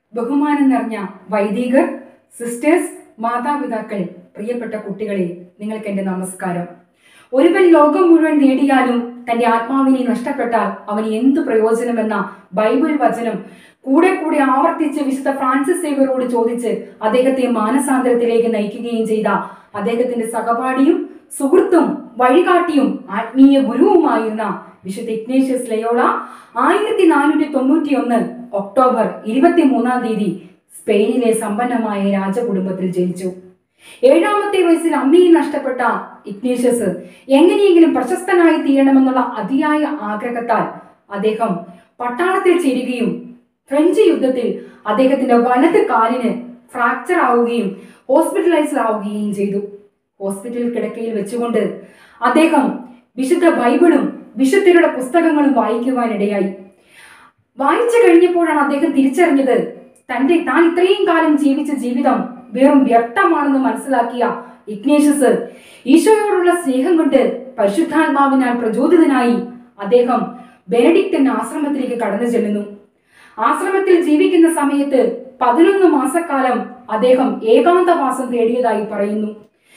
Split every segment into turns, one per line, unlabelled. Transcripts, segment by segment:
ബഹുമാനം നിറഞ്ഞ വൈദികർ സിസ്റ്റേഴ്സ് മാതാപിതാക്കൾ പ്രിയപ്പെട്ട കുട്ടികളെ നിങ്ങൾക്ക് എൻ്റെ നമസ്കാരം ഒരുവൻ ലോകം മുഴുവൻ നേടിയാലും തന്റെ ആത്മാവിനെ നഷ്ടപ്പെട്ടാൽ അവന് എന്ത് പ്രയോജനമെന്ന ബൈബിൾ വചനം കൂടെ കൂടെ ആവർത്തിച്ച് വിശുദ്ധ ഫ്രാൻസിസ് സേവ്യറോട് ചോദിച്ച് അദ്ദേഹത്തെ മാനസാന്തരത്തിലേക്ക് നയിക്കുകയും ചെയ്ത അദ്ദേഹത്തിന്റെ സഹപാഠിയും സുഹൃത്തും വഴികാട്ടിയും ആത്മീയ ഗുരുവുമായിരുന്ന വിശുദ്ധ ഇഗ്നേഷ്യസ് ലയോള ആയിരത്തി നാനൂറ്റി തൊണ്ണൂറ്റി ഒന്ന് ഒക്ടോബർ ഇരുപത്തി മൂന്നാം തീയതി സ്പെയിനിലെ സമ്പന്നമായ രാജകുടുംബത്തിൽ ജനിച്ചു ഏഴാമത്തെ വയസ്സിൽ അമ്മയെ നഷ്ടപ്പെട്ട ഇഗ്നേഷ്യസ് എങ്ങനെയെങ്കിലും പ്രശസ്തനായി തീരണമെന്നുള്ള അതിയായ ആഗ്രഹത്താൽ അദ്ദേഹം പട്ടാളത്തിൽ ചേരുകയും ഫ്രഞ്ച് യുദ്ധത്തിൽ അദ്ദേഹത്തിന്റെ വലത് കാലിന് ഫ്രാക്ചർ ആവുകയും ഹോസ്പിറ്റലൈസ്ഡ് ആവുകയും ചെയ്തു ഹോസ്പിറ്റൽ കിടക്കയിൽ വെച്ചുകൊണ്ട് അദ്ദേഹം വിശുദ്ധ ബൈബിളും വിശുദ്ധരുടെ പുസ്തകങ്ങളും വായിക്കുവാനിടയായി വായിച്ചു കഴിഞ്ഞപ്പോഴാണ് അദ്ദേഹം തിരിച്ചറിഞ്ഞത് തന്റെ താൻ ഇത്രയും കാലം ജീവിച്ച ജീവിതം വെറും വ്യർത്ഥമാണെന്ന് മനസ്സിലാക്കിയ ഇഗ്നേഷ്യസ് ഈശോയോടുള്ള സ്നേഹം കൊണ്ട് പരിശുദ്ധാത്മാവിനാൽ പ്രചോദിതനായി അദ്ദേഹം ബെനഡിക്റ്റൻ ആശ്രമത്തിലേക്ക് കടന്നു ചെല്ലുന്നു ആശ്രമത്തിൽ ജീവിക്കുന്ന സമയത്ത് പതിനൊന്ന് മാസക്കാലം അദ്ദേഹം ഏകാന്തവാസം തേടിയതായി പറയുന്നു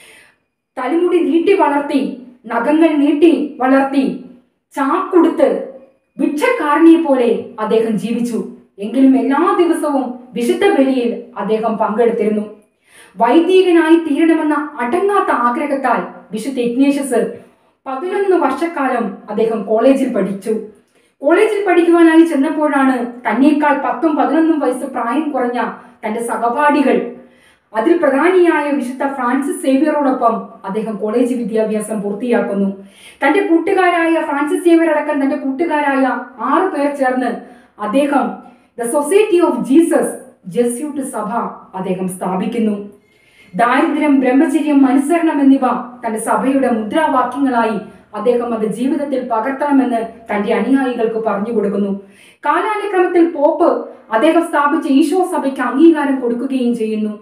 തലമുടി നീട്ടി വളർത്തി നഖങ്ങൾ നീട്ടി വളർത്തി ചാക്കുടുത്ത് ഭിക്ഷക്കാരനെ പോലെ അദ്ദേഹം ജീവിച്ചു എങ്കിലും എല്ലാ ദിവസവും വിശുദ്ധ ബലിയിൽ അദ്ദേഹം പങ്കെടുത്തിരുന്നു വൈദികനായി തീരണമെന്ന അടങ്ങാത്ത ആഗ്രഹത്താൽ വിശുദ്ധ ഇഗ്നേഷ്യസ് പതിനൊന്ന് വർഷക്കാലം അദ്ദേഹം കോളേജിൽ പഠിച്ചു കോളേജിൽ പഠിക്കുവാനായി ചെന്നപ്പോഴാണ് തന്നേക്കാൾ പത്തും പതിനൊന്നും വയസ്സ് പ്രായം കുറഞ്ഞ തന്റെ സഹപാഠികൾ അതിൽ പ്രധാനിയായ വിശുദ്ധ ഫ്രാൻസിസ് സേവിയറോടൊപ്പം അദ്ദേഹം കോളേജ് വിദ്യാഭ്യാസം പൂർത്തിയാക്കുന്നു തന്റെ കൂട്ടുകാരായ ഫ്രാൻസിസ് സേവിയർ അടക്കം തന്റെ കൂട്ടുകാരായ ആറു പേർ ചേർന്ന് അദ്ദേഹം the society of Jesus Jesuit സഭ അദ്ദേഹം സ്ഥാപിക്കുന്നു ദാരിദ്ര്യം ബ്രഹ്മചര്യം അനുസരണം എന്നിവ തന്റെ സഭയുടെ മുദ്രാവാക്യങ്ങളായി അദ്ദേഹം അത് ജീവിതത്തിൽ പകർത്തണമെന്ന് തന്റെ അനുയായികൾക്ക് പറഞ്ഞു കൊടുക്കുന്നു കാലാനുക്രമത്തിൽ പോപ്പ് അദ്ദേഹം സ്ഥാപിച്ച ഈശോ സഭയ്ക്ക് അംഗീകാരം കൊടുക്കുകയും ചെയ്യുന്നു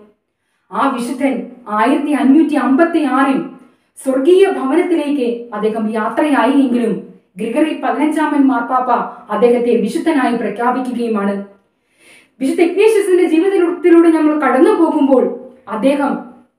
ആ വിശുദ്ധൻ ആയിരത്തി അഞ്ഞൂറ്റി അമ്പത്തി ആറിൽ സ്വർഗീയ ഭവനത്തിലേക്ക് അദ്ദേഹം യാത്രയായി എങ്കിലും ഗ്രിഗറി പതിനഞ്ചാമൻ മാർപ്പാപ്പ അദ്ദേഹത്തെ വിശുദ്ധനായി പ്രഖ്യാപിക്കുകയുമാണ് വിശുദ്ധ ഇഗ്നേഷ്യസിന്റെ ജീവിതത്തിലൂടെ നമ്മൾ കടന്നു പോകുമ്പോൾ അദ്ദേഹം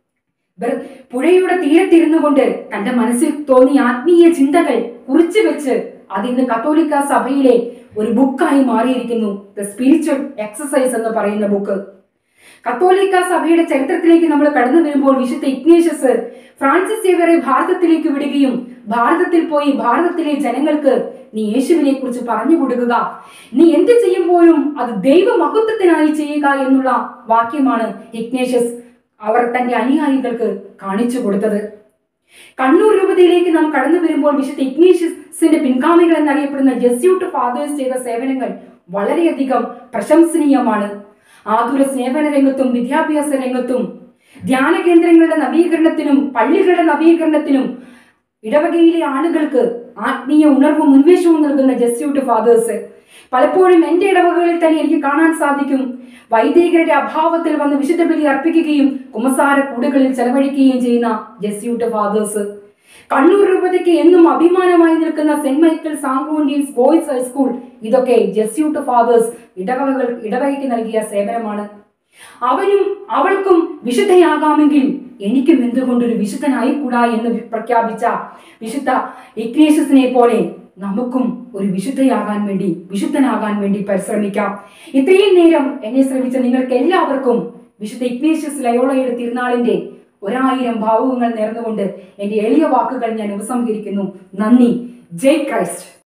വെറു- പുഴയുടെ തീരത്തിരുന്നു കൊണ്ട് തന്റെ മനസ്സിൽ തോന്നിയ ആത്മീയ ചിന്തകൾ കുറിച്ചു വെച്ച് അത് ഇന്ന് കത്തോലിക്ക സഭയിലെ ഒരു ബുക്കായി മാറിയിരിക്കുന്നു ദ സ്പിരിച്വൽ എക്സസൈസ് എന്ന് പറയുന്ന ബുക്ക് കത്തോലിക്ക സഭയുടെ ചരിത്രത്തിലേക്ക് നമ്മൾ കടന്നു വരുമ്പോൾ വിശുദ്ധ ഇഗ്നേഷ്യസ് ഫ്രാൻസിസ് സേവറെ ഭാരതത്തിലേക്ക് വിടുകയും ഭാരതത്തിൽ പോയി ഭാരതത്തിലെ ജനങ്ങൾക്ക് നീ യേശുവിനെ കുറിച്ച് പറഞ്ഞു കൊടുക്കുക നീ എന്ത് ചെയ്യുമ്പോഴും അത് ദൈവമഹത്വത്തിനായി ചെയ്യുക എന്നുള്ള വാക്യമാണ് ഇഗ്നേഷ്യസ് അവർ തന്റെ അനുയായികൾക്ക് കാണിച്ചു കൊടുത്തത് കണ്ണൂർ രൂപതയിലേക്ക് നാം കടന്നു വരുമ്പോൾ വിശുദ്ധ ഇഗ്നേഷ്യസിന്റെ പിൻഗാമികൾ എന്നറിയപ്പെടുന്ന ജസ്യൂട്ട് ഫാദേഴ്സ് ചെയ്ത സേവനങ്ങൾ വളരെയധികം പ്രശംസനീയമാണ് ആതുര സേവന രംഗത്തും വിദ്യാഭ്യാസ രംഗത്തും ധ്യാന കേന്ദ്രങ്ങളുടെ നവീകരണത്തിനും പള്ളികളുടെ നവീകരണത്തിനും ഇടവകയിലെ ആളുകൾക്ക് ആത്മീയ ഉണർവും ഉന്മേഷവും നൽകുന്ന ജസ്യൂട്ട് ഫാദേഴ്സ് പലപ്പോഴും എൻ്റെ ഇടവകകളിൽ തന്നെ എനിക്ക് കാണാൻ സാധിക്കും വൈദികരുടെ അഭാവത്തിൽ വന്ന് വിശുദ്ധ ബലി അർപ്പിക്കുകയും കുമസാര കൂടുകളിൽ ചെലവഴിക്കുകയും ചെയ്യുന്ന ജസ്യൂട്ട് ഫാദേഴ്സ് കണ്ണൂർ രൂപതയ്ക്ക് എന്നും അഭിമാനമായി നിൽക്കുന്ന സെന്റ് മൈക്കിൾ സാങ്കോണ്ടിയൻസ് ബോയ്സ് ഹൈസ്കൂൾ ഇതൊക്കെ ജസ്യൂട്ട് ഫാദേഴ്സ് ഇടവകകൾ ഇടവകയ്ക്ക് നൽകിയ സേവനമാണ് അവനും അവൾക്കും വിശുദ്ധയാകാമെങ്കിൽ എനിക്കും എന്തുകൊണ്ടൊരു വിശുദ്ധനായിക്കൂടാ എന്ന് പ്രഖ്യാപിച്ച വിശുദ്ധ ഇഗ്നേഷ്യസിനെ പോലെ നമുക്കും ഒരു വിശുദ്ധയാകാൻ വേണ്ടി വിശുദ്ധനാകാൻ വേണ്ടി പരിശ്രമിക്കാം ഇത്രയും നേരം എന്നെ ശ്രമിച്ച നിങ്ങൾക്ക് എല്ലാവർക്കും വിശുദ്ധ ഇഗ്നേഷ്യസ് ലയോളയുടെ തിരുനാളിന്റെ ഒരായിരം ഭാവുകങ്ങൾ നേർന്നുകൊണ്ട് എന്റെ എളിയ വാക്കുകൾ ഞാൻ ഉപസംഹരിക്കുന്നു നന്ദി ജയ് ക്രൈസ്റ്റ്